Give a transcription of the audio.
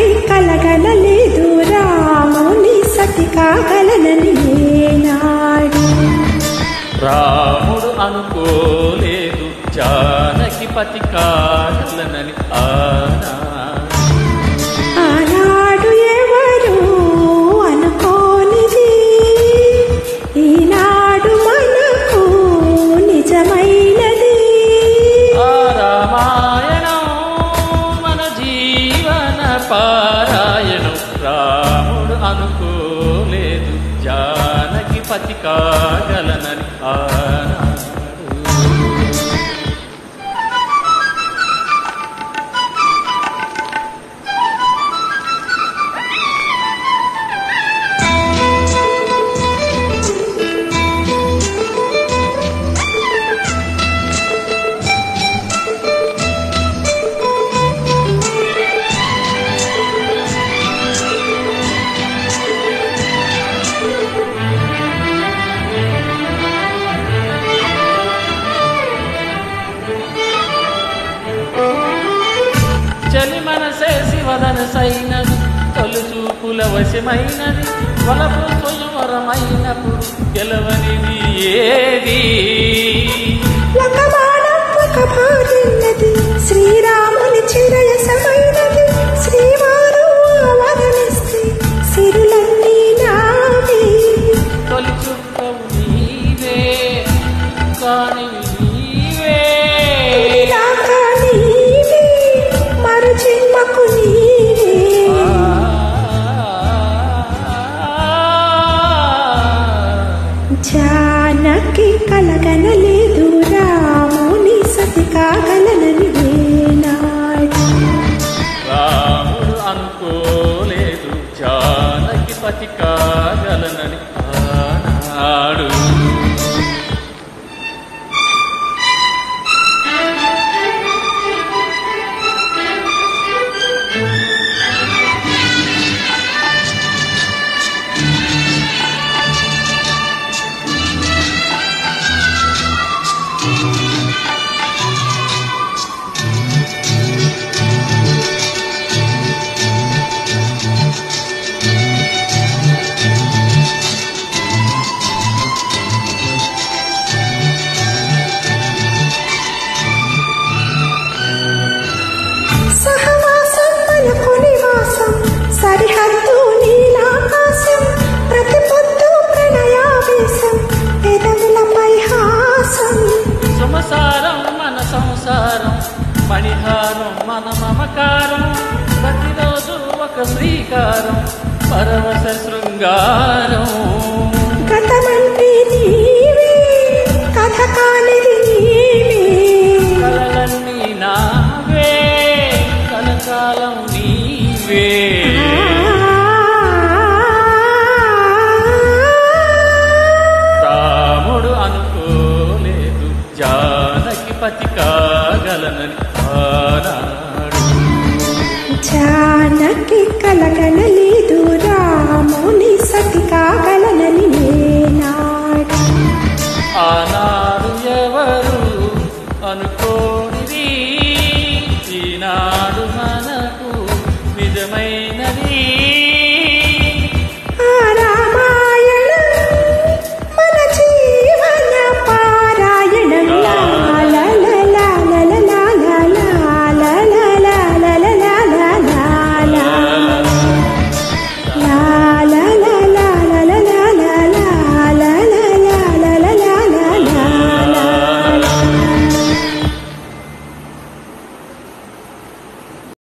జానకి కలగనలేదు రాముని సతి కాగలనని ఏనాడు రాముడు అనుకోలేదు జానకి పతి కాగలనని ఆనా ఆనాడు ఎవరు అనుకోనిది ఈనాడు మనకు నిజమైనది ఆ రామాయణం మన జీవన పారాయణం రాముడు అనుకోలేదు జానకి పతి కాగలనని ఆనాడు చలి మనసేసి వదన సైనది తొలి చూపుల వశమైనది వలపు స్వయంవరమైనప్పుడు గెలవనిది ఏది ఒక బాణం ఒక భార్యన్నది శ్రీరాముని చిరయసమైనది శ్రీవారు అవరణిస్తే సిరులన్నీ నావే తొలి చుక్కవు నీవే కాని నీవే ఇలాక నీవే మరు జన్మకు నీవే జానకి కలగనలేదు రాముని సతి కాగలనని వేనాడు రాముడు అనుకోలేదు జానకి పతి కాగలనని ఆనాడు సహవాసం మనకు నివాసం సరిహద్దు నీలాకాశం ప్రతి పొద్దు ప్రణయావేశం పెదవులపై హాసం సుమసారం మన సంసారం మణిహారం మన మమకారం ప్రతిరోజు ఒక శ్రీకారం పరవశ శృంగారం గతమంటే నీవే కథ కానిది నీవే కలలన్నీ నావే కలకాలం నీవే రాముడు అనుకోలేదు జానకి పతి కాగలనని ఆనాడు జానకి కలగనలేదు రాముని సతి కాగలనని నేనాడు ఆనాడు ఎవరు అనుకో